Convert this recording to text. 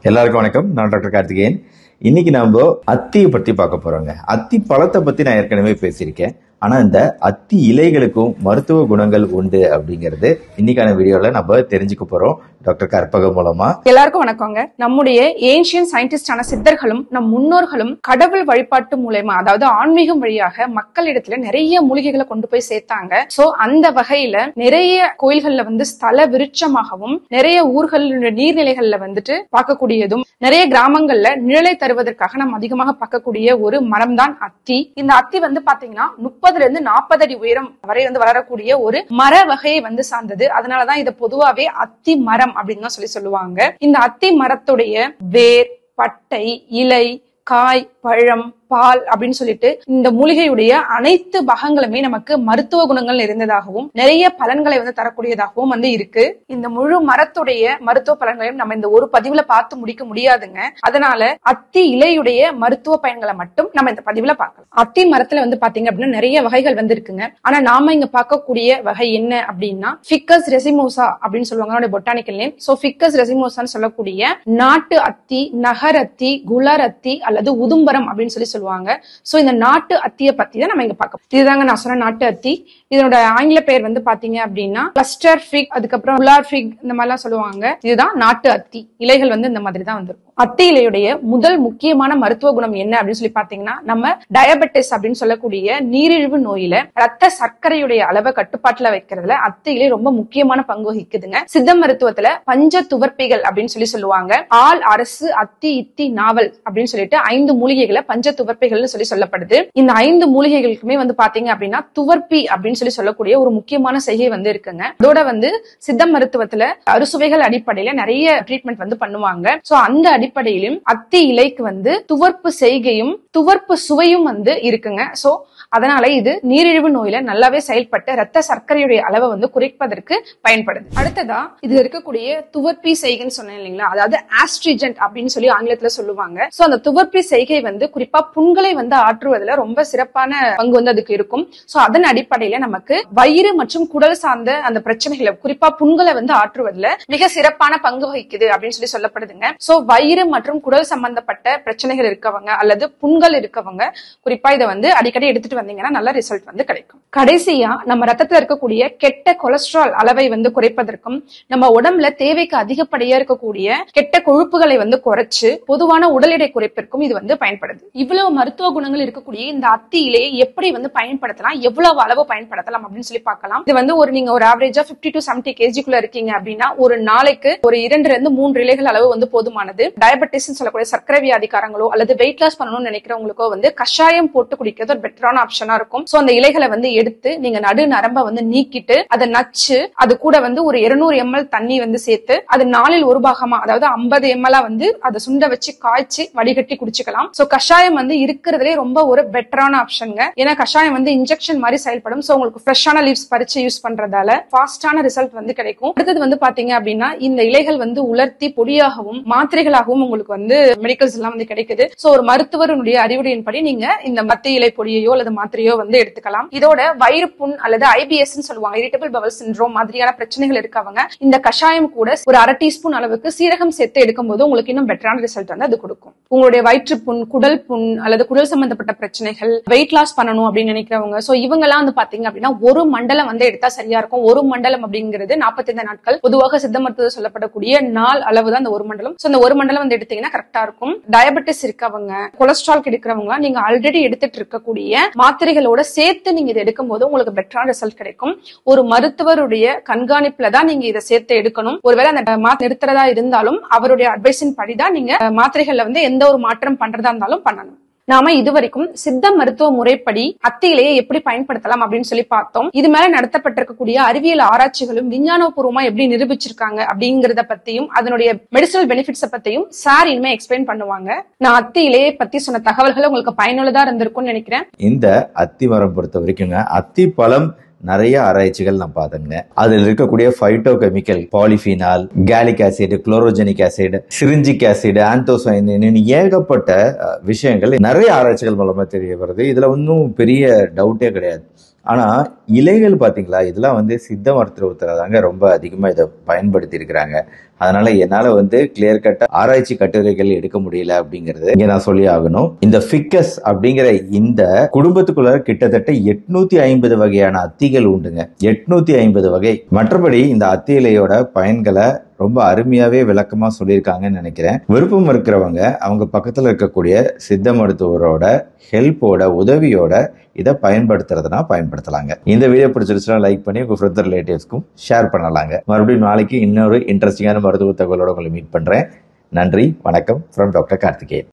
எல்லாருக்கும் வணக்கம் நான் டாக்டர் கார்த்திகேயன் இன்னைக்கு நாம அத்தியை பத்தி பார்க்க போறோங்க அத்தி பழத்தை பத்தி நான் ஏற்கனவே பேசியிருக்கேன் ஆனா இந்த அத்தி இலைகளுக்கும் மருத்துவ குணங்கள் உண்டு அப்படிங்கறது இன்னைக்கான வீடியோல நம்ம தெரிஞ்சுக்க போறோம் டாக்டர் கற்பகம் மூலமா எல்லாருக்கும் வணக்கங்க நம்முடைய ஏன்ஷியன் சயின்டிஸ்டான சித்தர்களும் நம் முன்னோர்களும் கடவுள் வழிபாட்டு மூலயமா அதாவது ஆன்மீகம் வழியாக மக்களிடத்துல நிறைய மூலிகைகளை கொண்டு போய் சேர்த்தாங்க சோ அந்த வகையில நிறைய கோயில்கள்ல வந்து ஸ்தல விருட்சமாகவும் நிறைய ஊர்களில் நீர்நிலைகள்ல வந்துட்டு பார்க்கக்கூடியதும் நிறைய கிராமங்கள்ல நிழலை தருவதற்காக நம்ம அதிகமாக பார்க்கக்கூடிய ஒரு மரம் தான் அத்தி இந்த அத்தி வந்து பாத்தீங்கன்னா முப்பதுல இருந்து நாற்பது அடி உயரம் வரை வந்து வளரக்கூடிய ஒரு மர வகையை வந்து சார்ந்தது அதனாலதான் இதை பொதுவாவே அத்தி மரம் அப்படின்னு தான் சொல்லி சொல்லுவாங்க இந்த அத்தி மரத்துடைய வேர் பட்டை இலை காய் பழம் பால் அப்படின்னு சொல்லிட்டு இந்த மூலிகையுடைய அனைத்து பாகங்களுமே நமக்கு மருத்துவ குணங்கள் நிறைந்ததாகவும் நிறைய பலன்களை வந்து தரக்கூடியதாகவும் வந்து இருக்கு இந்த முழு மரத்துடைய மருத்துவ பலன்களையும் நம்ம இந்த ஒரு பதிவுல பார்த்து முடிக்க முடியாதுங்க அதனால அத்தி இலையுடைய மருத்துவ பயன்களை மட்டும் நம்ம இந்த பதிவுல பார்க்கலாம் அத்தி மரத்துல வந்து பாத்தீங்க அப்படின்னா நிறைய வகைகள் வந்து இருக்குங்க ஆனா நாம இங்க பார்க்கக்கூடிய வகை என்ன அப்படின்னா ஃபிக்கஸ் ரெசிமோசா அப்படின்னு சொல்லுவாங்க பொட்டானிக்கல் நேம் சோ ஃபிக்கஸ் ரெசிமோசான்னு சொல்லக்கூடிய நாட்டு அத்தி நகர் அத்தி குலர் அத்தி அல்லது உதும்பரம் அப்படின்னு சொல்லி சொல்லுவாங்க சோ இந்த நாட்டு அத்திய பத்தி தான் நம்ம இங்க பார்க்க இதுதாங்க நான் சொன்ன நாட்டு அத்தி இதனோட ஆங்கில பெயர் வந்து பாத்தீங்க அப்படின்னா கிளஸ்டர் ஃபிக் அதுக்கப்புறம் உலார் ஃபிக் இந்த மாதிரிலாம் சொல்லுவாங்க இதுதான் நாட்டு அத்தி இலைகள் வந்து இந்த மாதிரி தான் வந்திருக்கும் அத்தி இலையுடைய முதல் முக்கியமான மருத்துவ குணம் என்ன அப்படின்னு சொல்லி பாத்தீங்கன்னா நம்ம டயபெட்டிஸ் அப்படின்னு சொல்லக்கூடிய நீரிழிவு நோயில ரத்த சர்க்கரையுடைய அளவை கட்டுப்பாட்டுல வைக்கிறதுல அத்தி இலை ரொம்ப முக்கியமான பங்கு வகிக்குதுங்க சித்த மருத்துவத்துல பஞ்ச துவர்ப்பிகள் அப்படின்னு சொல்லி சொல்லுவாங்க ஆள் அரசு அத்தி இத்தி நாவல் அப்படின்னு சொல்லிட்டு ஐந்து மூலிகைகளை பஞ்ச துவர்ப்பிகள்னு சொல்லி சொல்லப்படுது இந்த ஐந்து மூலிகைகளுக்குமே வந்து பாத்தீங்க அப்படின்னா துவர்ப்பி அப்படின்னு சொல்லி சொல்லக்கூடிய ஒரு முக்கியமான செய்கை வந்து இருக்குங்க அதோட வந்து சித்த மருத்துவத்துல அறுசுவைகள் அடிப்படையில நிறைய ட்ரீட்மெண்ட் வந்து பண்ணுவாங்க சோ அந்த அடிப்படையிலும் அத்தி இலைக்கு வந்து துவர்ப்பு செய்கையும் துவர்ப்பு சுவையும் வந்து இருக்குங்க சோ அதனால இது நீரிழிவு நோயில நல்லாவே செயல்பட்டு ரத்த சர்க்கரையுடைய அளவை வந்து குறைப்பதற்கு பயன்படுது அடுத்ததா இது இருக்கக்கூடிய துவர்ப்பி செய்கைன்னு சொன்னேன் இல்லைங்களா அதாவது ஆஸ்ட்ரிஜென்ட் அப்படின்னு சொல்லி ஆங்கிலத்துல சொல்லுவாங்க சோ அந்த துவர்ப்பி செய்கை வந்து குறிப்பா புண்களை வந்து ஆற்றுவதுல ரொம்ப சிறப்பான பங்கு வந்து அதுக்கு இருக்கும் சோ அதன் அடிப்படையில நமக்கு வயிறு மற்றும் குடல் சார்ந்த அந்த பிரச்சனைகளை குறிப்பா புண்களை வந்து ஆற்றுவதுல மிக சிறப்பான பங்கு வகிக்குது அப்படின்னு சொல்லி சொல்லப்படுதுங்க சோ வயிறு மற்றும் குடல் சம்பந்தப்பட்ட பிரச்சனைகள் இருக்கவங்க அல்லது புண்கள் இருக்கவங்க குறிப்பா இதை வந்து அடிக்கடி எடுத்துட்டு வந்தீங்கன்னா நல்ல ரிசல்ட் வந்து கிடைக்கும் கடைசியா நம்ம ரத்தத்துல இருக்கக்கூடிய கெட்ட கொலஸ்ட்ரால் அளவை வந்து குறைப்பதற்கும் நம்ம உடம்புல தேவைக்கு அதிகப்படியா இருக்கக்கூடிய கெட்ட கொழுப்புகளை வந்து குறைச்சு பொதுவான உடல் எடை குறைப்பிற்கும் இது வந்து பயன்படுது இவ்வளவு மருத்துவ குணங்கள் இருக்கக்கூடிய இந்த அத்தி இலையை எப்படி வந்து பயன்படுத்தலாம் எவ்வளவு அளவு பயன்படுத்தலாம் அப்படின்னு சொல்லி பார்க்கலாம் இது வந்து ஒரு நீங்க ஒரு ஆவரேஜா பிப்டி டு செவன்டி கேஜிக்குள்ள இருக்கீங்க அப்படின்னா ஒரு நாளைக்கு ஒரு இரண்டுல இருந்து மூன்று இலைகள் அளவு வந்து போதுமானது டயபெட்டிஸ் சொல்லக்கூடிய சர்க்கரை வியாதிக்காரங்களோ அல்லது வெயிட் லாஸ் பண்ணணும்னு நினைக்கிறவங்களுக்கோ வந்து கஷாயம் போட்டு குடிக்கிறது ஒரு பெட்டரான ஆப்ஷனா இருக்கும் சோ அந்த இலைகளை வந்து எடுத்து நீங்க நடு நரம்ப வந்து நீக்கிட்டு அதை நச்சு அது கூட வந்து ஒரு இருநூறு எம்எல் தண்ணி வந்து சேர்த்து அது நாளில் ஒரு பாகமா அதாவது ஐம்பது எம்எல்ஆ வந்து அதை சுண்ட வச்சு காய்ச்சி வடிகட்டி குடிச்சுக்கலாம் சோ கஷாயம் வந்து இருக்கிறதுலே ரொம்ப ஒரு பெட்டரான ஆப்ஷனுங்க ஏன்னா கஷாயம் வந்து இன்ஜெக்ஷன் மாதிரி செயல்படும் சோ உங்களுக்கு ஃப்ரெஷ்ஷான லீவ்ஸ் பறிச்சு யூஸ் பண்றதால ஃபாஸ்டான ரிசல்ட் வந்து கிடைக்கும் அடுத்தது வந்து பாத்தீங்க அப்படின்னா இந்த இலைகள் வந்து உலர்த்தி பொடியாகவும் மாத்திரைகளாகவும் உங்களுக்கு வந்து மெடிக்கல்ஸ் எல்லாம் வந்து கிடைக்குது சோ ஒரு மருத்துவருடைய அறிவுரையின்படி நீங்க இந்த மத்திய இலை பொடியையோ அல்லது மாத்திரையோ வந்து எடுத்துக்கலாம் இதோட வயிறு புண் அல்லது ஐபிஎஸ் சொல்லுவாங்க இரிட்டபிள் பவல் சிண்ட்ரோம் மாதிரியான பிரச்சனைகள் இருக்கவங்க இந்த கஷாயம் கூட ஒரு அரை டீஸ்பூன் அளவுக்கு சீரகம் சேர்த்து எடுக்கும்போது உங்களுக்கு இன்னும் பெட்டரான ரிசல்ட் வந்து அது கொடுக்கும் உங்களுடைய வயிற்று புண் குடல் புண் அல்லது குடல் சம்பந்தப்பட்ட பிரச்சனைகள் வெயிட் லாஸ் பண்ணணும் அப்படின்னு நினைக்கிறவங்க சோ இவங்க எல்லாம் வந்து பாத்தீங்க அப்படின்னா ஒரு மண்டலம் வந்து எடுத்தா சரியா இருக்கும் ஒரு மண்டலம் அப்படிங்கிறது நாற்பத்தைந்து நாட்கள் பொதுவாக சித்த மருத்துவம் சொல்லப்படக்கூடிய நாள் அளவு தான் அந்த ஒரு மண்டலம் சோ அந்த ஒரு மண்டலம் வந்து எடுத்தீங்கன்னா கரெக்டா இருக்கும் டயபெட்டிஸ் இருக்கவங்க கொலஸ்ட்ரால் கிடைக்கிறவங்க நீங்க ஆல்ரெடி எடுத்துட்டு இருக்கக்கூடிய மாத்திரைகளோட சேர்த்து நீங்க இதை எடுக்கும் போது உங்களுக்கு பெட்டரான ரிசல்ட் கிடைக்கும் ஒரு மருத்துவருடைய கண்காணிப்புல தான் நீங்க இதை சேர்த்து எடுக்கணும் ஒருவேளை அந்த மாத்திரை நிறுத்துறதா இருந்தாலும் அவருடைய அட்வைஸின் படிதான் நீங்க அஹ், மாத்திரைகள்ல வந்து எந்த ஒரு மாற்றம் பண்றதா இருந்தாலும் பண்ணணும் நாம இதுவரைக்கும் சித்த மருத்துவ முறைப்படி அத்தி இலையை எப்படி பயன்படுத்தலாம் அப்படின்னு சொல்லி பார்த்தோம் இது மேல நடத்தப்பட்டிருக்கக்கூடிய அறிவியல் ஆராய்ச்சிகளும் விஞ்ஞானபூர்வமா எப்படி நிரூபிச்சிருக்காங்க அப்படிங்கறத பத்தியும் அதனுடைய மெடிசனல் பெனிஃபிட்ஸ பத்தியும் சார் இனிமே எக்ஸ்பிளைன் பண்ணுவாங்க நான் அத்தி இலையை பத்தி சொன்ன தகவல்கள் உங்களுக்கு பயனுள்ளதா இருந்திருக்கும்னு நினைக்கிறேன் இந்த அத்தி மரம் பொறுத்த வரைக்குங்க அத்தி பழம் நிறைய ஆராய்ச்சிகள் நான் பார்த்தேங்க அதில் இருக்கக்கூடிய phytochemical polyphenol gallic acid chlorogenic acid syringic acid anthocyanin ஏகப்பட்ட அஹ், விஷயங்கள் நிறைய ஆராய்ச்சிகள் மூலமா தெரிய வருது இதுல ஒன்றும் பெரிய டவுட்டே கிடையாது ஆனா இலைகள் பாத்தீங்களா இதெல்லாம் வந்து சித்த மருத்துவத்துல தாங்க ரொம்ப அதிகமா இதை பயன்படுத்தி இருக்கிறாங்க அதனால என்னால வந்து கிளியர் கட்ட ஆராய்ச்சி கட்டுரைகள் எடுக்க முடியல அப்படிங்கறது இங்க நான் சொல்லி ஆகணும் இந்த ஃபிக்கஸ் அப்படிங்கிற இந்த குடும்பத்துக்குள்ள கிட்டத்தட்ட எட்நூத்தி ஐம்பது வகையான அத்திகள் உண்டுங்க எட்நூத்தி ஐம்பது வகை மற்றபடி இந்த அத்தி இலையோட பயன்களை ரொம்ப அருமையாவே விளக்கமா சொல்லியிருக்காங்கன்னு நினைக்கிறேன் விருப்பம் இருக்கிறவங்க அவங்க பக்கத்துல இருக்கக்கூடிய சித்த மருத்துவரோட ஹெல்ப்போட உதவியோட இதை பயன்படுத்துறதுனா பயன்படுத்தலாங்க இந்த வீடியோ பிடிச்சிருச்சுன்னா லைக் பண்ணி உங்க ஃப்ரெண்ட் ரிலேட்டிவ்ஸ்க்கும் ஷேர் பண்ணலாங்க மறுபடியும் நாளைக்கு இன்னொரு இன்ட்ரெஸ்டிங்கான மருத்துவ தகவலோட உங்களை மீட் பண்றேன் நன்றி வணக்கம் ஃப்ரம் டாக்டர் கார்த்திகேயன்